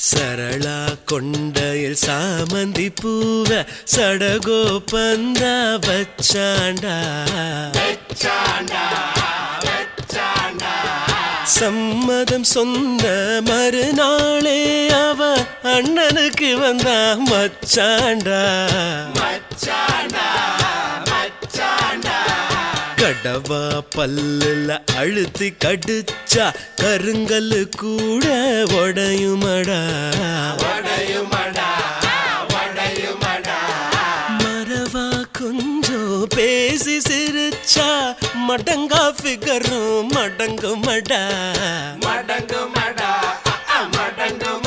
சரளா கொண்டையில் சாமந்தி பூவ சடகோ பந்தா வச்சாண்டா சம்மதம் சொந்த மறுநாளே அவ அண்ணனுக்கு வந்தா மச்சாண்டா கடவா பல்லுல அழுத்தி கடிச்சா கருங்கல்லு கூட உடையுமடா மறவா கொஞ்சம் பேசி சிரிச்சா மடங்கா ஃபிகரும் மடங்குமடா மடங்கு மடா மடங்கு